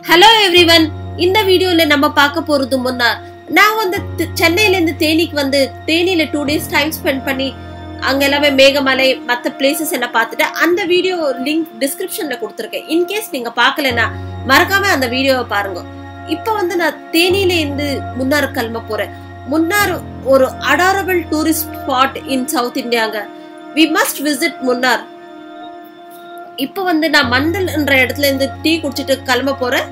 hello everyone இந்த வீடியோல நம்ம பார்க்க போறது முன்னார் நான் வந்து தி- சென்னையில இருந்து தேனிக்கு வந்து தேனியில டூ டேஸ் டைம் ஸ்பெண்ட் பண்ணி அங்க எல்லாமே மேகமலை மத்த பிளேசஸ் எல்லாம் பார்த்துட்டு அந்த வீடியோ லிங்க் டிஸ்கிரிப்ஷன்ல கொடுத்துருக்கேன் இன்கேஸ் நீங்க பார்க்கலனா மறக்காம அந்த வீடியோவை பாருங்க இப்போ வந்து நான் தேனியில இருந்து முன்னார் கிளம்ப போறேன் முன்னார் ஒரு adorable tourist spot in south இந்தியாங்க வி மஸ்ட் விசிட் முன்னார் இப்போ வந்து நான் மண்டல்ன்ற இடத்துல இருந்து டீ குடிச்சிட்டு கிளம்ப போறேன்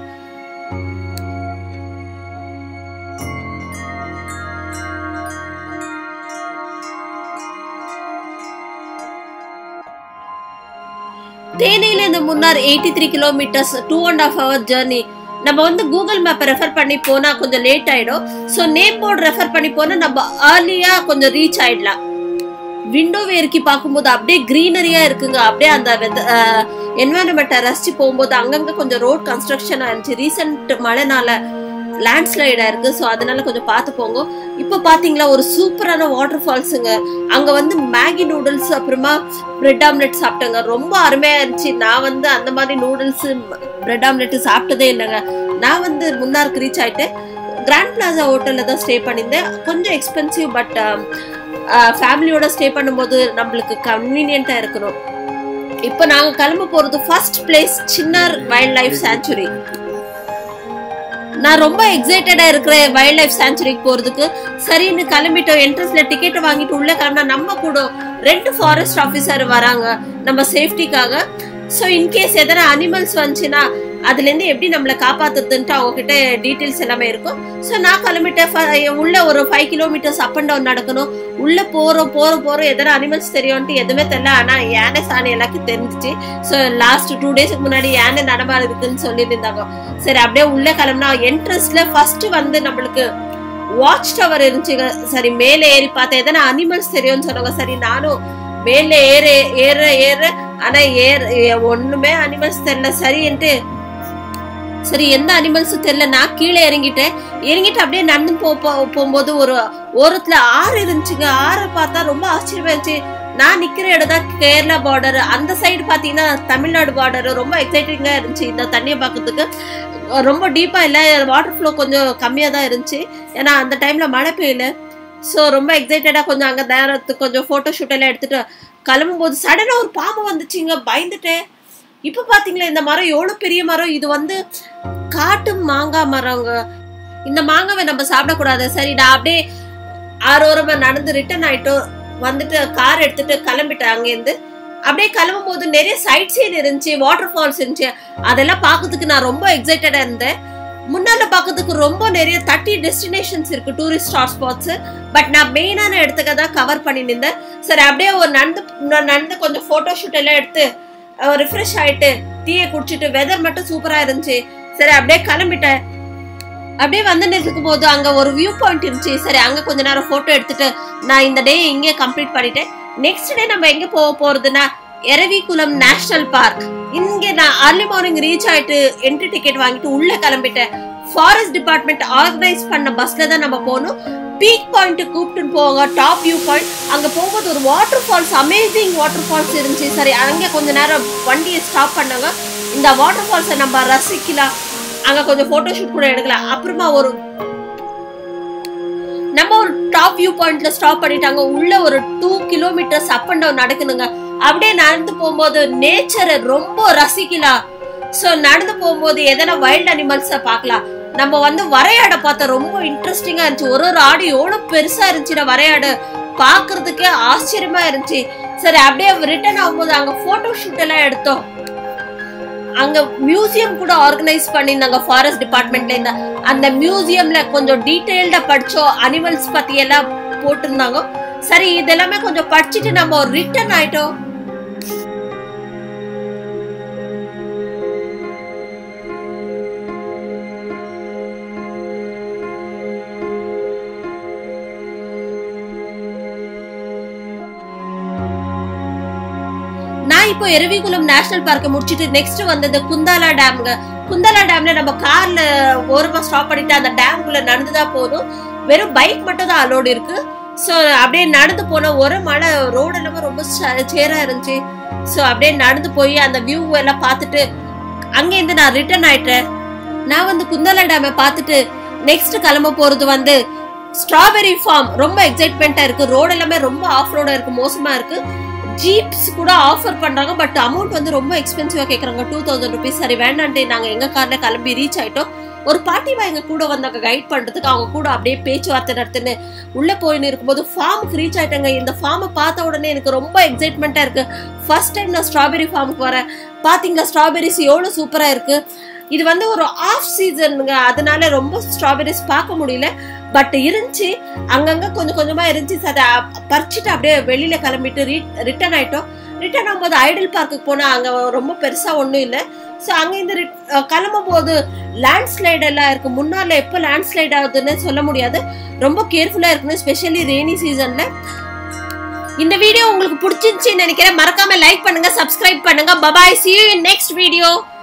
தேனியில இருந்து Munnar eighty three kilometres two and half hour journey நம்ம வந்து கூகுள் மேப்பை ரெஃபர் பண்ணி போனா கொஞ்சம் லேட் ஆயிடும் ஸோ நேம் போர்டு ரெஃபர் பண்ணி போனா நம்ம ஏர்லியா கொஞ்சம் ரீச் ஆயிடலாம் விண்டோ இறக்கி பார்க்கும்போது அப்படியே க்ரீனரியா இருக்குங்க அப்படியே அந்த என்வாயன்மெண்ட்டை ரசிச்சு போகும்போது அங்கங்க கொஞ்சம் ரோட் கன்ஸ்ட்ரக்ஷன் இருந்துச்சு ரீசெண்ட் மழைனால லேண்ட்ஸ்லைட் ஆயிருக்கு ஸோ அதனால கொஞ்சம் பார்த்து போங்க இப்போ பாத்தீங்களா ஒரு சூப்பரான வாட்டர் ஃபால்ஸுங்க அங்க வந்து மேகி நூடுல்ஸ் அப்புறமா பிரெட் ஆம்லெட் சாப்பிட்டேங்க ரொம்ப அருமையா இருந்துச்சு நான் வந்து அந்த மாதிரி நூடுல்ஸ் பிரெட் ஆம்லெட் சாப்பிட்டதே இல்லைங்க நான் வந்து முன்னாருக்கு ரீச் ஆயிட்டேன் கிராண்ட் பிளாசா ஹோட்டல்ல தான் ஸ்டே பண்ணியிருந்தேன் கொஞ்சம் எக்ஸ்பென்சிவ் பட் ஃபேமிலியோட ஸ்டே பண்ணும்போது நம்மளுக்கு கன்வீனியண்டா இருக்கணும் இப்போ நாங்க கிளம்ப போறது first place Chinnar wild life sanctuary நான் ரொம்ப எக்ஸைட்டடா இருக்கிறேன் வைல்ட் லைஃப் சாங்சுரிக்கு போறதுக்கு சரின்னு கிளம்பிட்டோம் என்ட்ரன்ஸ்ல டிக்கெட் வாங்கிட்டு உள்ள கிளம்பினா நம்ம கூட ரெண்டு ஃபாரஸ்ட் ஆஃபீஸர் வராங்க நம்ம சேஃப்டிக்காக ஸோ இன்கேஸ் எதனா அனிமல்ஸ் வந்துச்சுன்னா அதுல இருந்து எப்படி நம்மளை காப்பாத்துறதுன்ட்டு அவங்க கிட்ட டீட்டெயில்ஸ் எல்லாமே இருக்கும் ஸோ நான் கிளம்பிட்டேன் ஃப- உள்ள ஒரு five kilometres up and down நடக்கணும் உள்ள போறோம் போறோம் போறோம் எதனா அனிமல்ஸ் தெரியும்ட்டு எதுவுமே தெரியல ஆனா யானை சாணி எல்லாருக்கும் தெரிஞ்சிச்சு ஸோ லாஸ்ட் டூ டேஸ்க்கு முன்னாடி யானை நடமாடு இருக்குன்னு சொல்லியிருந்தாங்க சரி அப்படியே உள்ள கிளம்புனா என்ட்ரன்ஸ்ல ஃபர்ஸ்ட் வந்து நம்மளுக்கு வாட்ச் டவர் இருந்துச்சுங்க சரி மேலே ஏறி பார்த்தேன் எதனா அனிமல்ஸ் தெரியும்னு சொன்னாங்க சரி நானும் மேல ஏற ஏற ஏற ஆனா ஏற ஏ- ஒண்ணுமே அனிமல்ஸ் தெரியல சரின்ட்டு சரி எந்த அனிமல்ஸும் தெரியல நான் கீழே இறங்கிட்டேன் இறங்கிட்டு அப்படியே நடந்து போ போ- போகும்போது ஒரு ஓரத்துல ஆறு இருந்துச்சுங்க ஆறை பார்த்தா ரொம்ப ஆச்சரியமா இருந்துச்சு நான் நிக்கிற இடம் தான் கேரளா பார்டர் அந்த சைடு பாத்தீங்கன்னா தமிழ்நாடு பார்டர் ரொம்ப எக்ஸைட்டிங்கா இருந்துச்சு இந்த தண்ணியை பார்க்கறதுக்கு ரொம்ப டீப்பா இல்ல வாட்டர் ஃப்ளோ கொஞ்சம் கம்மியா தான் இருந்துச்சு ஏன்னா அந்த டைம்ல மழை பெய்யல ஸோ ரொம்ப எக்ஸைட்டடா கொஞ்சம் அங்க நேரத்துக்கு கொஞ்சம் போட்டோ ஷூட் எல்லாம் எடுத்துட்டு கிளம்பும் போது சடனா ஒரு பாம்பு வந்துச்சுங்க பயந்துட்டேன் இப்ப பாத்தீங்களா இந்த மரம் எவ்வளவு பெரிய மரம் இது வந்து காட்டு மாங்காய் மரங்க இந்த மாங்காவை நம்ம சாப்பிடக்கூடாது சரி நான் அப்படியே ஆரோரமா நடந்து ரிட்டர்ன் ஆயிட்டோம் வந்துட்டு கார் எடுத்துட்டு கிளம்பிட்டேன் அங்கேருந்து அப்படியே கிளம்பும் போது நிறைய சைட் சீன் இருந்துச்சு வாட்டர் ஃபால்ஸ் இருந்துச்சு அதெல்லாம் பார்க்கறதுக்கு நான் ரொம்ப எக்ஸைட்டடா இருந்தேன் முன்னால பார்க்கறதுக்கு ரொம்ப நிறைய தேர்ட்டி டெஸ்டினேஷன்ஸ் இருக்கு டூரிஸ்ட் ஹாட் ஸ்பாட்ஸ் பட் நான் மெயினான இடத்துக்கு தான் கவர் பண்ணி நின்றேன் சரி அப்படியே ஒரு நடந்து நான் நடந்து கொஞ்சம் போட்டோ ஷூட் எல்லாம் எடுத்து ரிஃப்ரெஷ் ஆயிட்டு டீயை குடிச்சிட்டு வெதர் மட்டும் சூப்பரா இருந்துச்சு சரி அப்படியே கிளம்பிட்டேன் அப்படியே வந்து நிற்கும் போது அங்க ஒரு வியூ பாயிண்ட் இருந்துச்சு சரி அங்க கொஞ்ச நேரம் போட்டோ எடுத்துட்டு நான் இந்த டே இங்கே கம்ப்ளீட் பண்ணிட்டேன் நெக்ஸ்ட் டே நம்ம எங்க போக போறதுன்னா எரவிகுளம் நேஷனல் பார்க் இங்க நான் அர்லி மார்னிங் ரீச் ஆயிட்டு என்ட்ரி டிக்கெட் வாங்கிட்டு உள்ள கிளம்பிட்டேன் ஃபாரஸ்ட் டிபார்ட்மெண்ட் ஆர்கனைஸ் பண்ண பஸ்ல தான் நம்ம போகணும் பீக் பாயிண்ட் கூப்பிட்டு போவாங்க டாப் வியூ பாயிண்ட் அங்க போகும்போது ஒரு water falls amazing water falls இருந்துச்சு சரி அங்க கொஞ்ச நேரம் வண்டியை ஸ்டாப் பண்ணாங்க இந்த வாட்டர் ஃபால்ஸை நம்ம ரசிக்கலாம் அங்க கொஞ்சம் போட்டோ ஷூட் கூட எடுக்கலாம் அப்புறமா ஒரு நம்ம ஒரு டாப் வியூ பாயிண்ட்ல ஸ்டாப் பண்ணிட்டாங்க உள்ள ஒரு two kilometres up and down நடக்கணுங்க அப்படியே நடந்து போகும்போது நேச்சரை ரொம்ப ரசிக்கலாம் சோ நடந்து போகும்போது எதனா வைல்ட் அனிமல்ஸ பார்க்கலாம் நம்ம வந்து வரையாட பார்த்தா ரொம்ப இன்ட்ரெஸ்டிங்கா இருந்துச்சு ஒரு ஒரு ஆடு எவ்வளவு பெருசா இருந்துச்சுன்னா வரையாடு பாக்குறதுக்கே ஆச்சரியமா இருந்துச்சு சரி அப்படியே ரிட்டர்ன் ஆகும்போது அங்க போட்டோ ஷூட் எல்லாம் எடுத்தோம் அங்க மியூசியம் கூட ஆர்கனைஸ் பண்ணிருந்தாங்க ஃபாரஸ்ட் டிபார்ட்மெண்ட்ல இருந்து அந்த மியூசியம்ல கொஞ்சம் டீடைல்டா படிச்சோம் அனிமல்ஸ் பத்தி எல்லாம் போட்டிருந்தாங்க சரி இதெல்லாமே கொஞ்சம் படிச்சுட்டு நம்ம ரிட்டர்ன் ஆயிட்டோம் நான் இப்போ எரவிகுளம் நேஷனல் பார்க்க முடிச்சிட்டு நெக்ஸ்ட் வந்தது குந்தாலா டேம்ங்க குந்தாலா டேம்ல நம்ம கார்ல ஓரமா ஸ்டாப் பண்ணிட்டு அந்த டேம்குள்ள நடந்துதான் போகணும் வெறும் பைக் மட்டும் தான் அலோடு இருக்கு ஸோ அப்படியே நடந்து போன ஒரு மழை ரோடு எல்லாமே ரொம்ப சேரா இருந்துச்சு ஸோ அப்படியே நடந்து போய் அந்த வியூ எல்லாம் பார்த்துட்டு அங்கேருந்து நான் ரிட்டர்ன் ஆயிட்டேன் நான் வந்து குந்தலா டேமை பார்த்துட்டு நெக்ஸ்ட் கிளம்ப போறது வந்து ஸ்ட்ராபெரி ஃபார்ம் ரொம்ப எக்ஸைட்மெண்ட்டா இருக்கு ரோடு எல்லாமே ரொம்ப ஆஃப் ரோடா இருக்கு மோசமா இருக்கு ஜீப்ஸ் கூட ஆஃபர் பண்றாங்க பட் அமௌண்ட் வந்து ரொம்ப எக்ஸ்பென்சிவா கேக்குறாங்க டூ தௌசண்ட் ருபீஸ் சரி வேண்டான்ட்டு நாங்க எங்க கார்ல கிளம்பி ரீச் ஆயிட்டோம் ஒரு பாட்டிமா எங்க கூட வந்தாங்க கைட் பண்றதுக்கு அவங்க கூட அப்படியே பேச்சுவார்த்தை நடத்துன்னு உள்ள போயின்னு இருக்கும்போது ஃபார்முக்கு ரீச் ஆயிட்டாங்க இந்த ஃபார்மை பார்த்த உடனே எனக்கு ரொம்ப எக்ஸைட்மெண்ட்டா இருக்கு ஃபர்ஸ்ட் டைம் நான் ஸ்ட்ராபெரி ஃபார்முக்கு வரேன் பாத்தீங்களா ஸ்ட்ராபெரிஸ் எவ்வளவு சூப்பரா இருக்கு இது வந்து ஒரு ஆஃப் சீசனுங்க அதனால ரொம்ப ஸ்ட்ராபெரிஸ் பார்க்க முடியல பட் இருந்துச்சு அங்கங்க கொஞ்சம் கொஞ்சமா இருந்துச்சு அதை பறிச்சுட்டு அப்படியே வெளியில கிளம்பிட்டு ரிட்டர்ன் ஆயிட்டோம் ரிட்டர்ன் ஆகும்போது ஐடல் பார்க்குக்கு போனா அங்க ரொம்ப பெருசா ஒண்ணும் இல்லை ஸோ அங்க இந்த கிளம்பும் போது லேண்ட்ஸ்லைட் எல்லாம் இருக்கு முன்னால எப்போ லேண்ட்ஸ்லைட் ஆகுதுன்னு சொல்ல முடியாது ரொம்ப கேர்ஃபுல்லா இருக்கணும் ஸ்பெஷலி ரெய்னி சீசன்ல இந்த வீடியோ உங்களுக்கு பிடிச்சிருந்துச்சுன்னு நினைக்கிறேன் மறக்காம லைக் பண்ணுங்க சப்ஸ்கிரைப் பண்ணுங்க bye bye see you in next video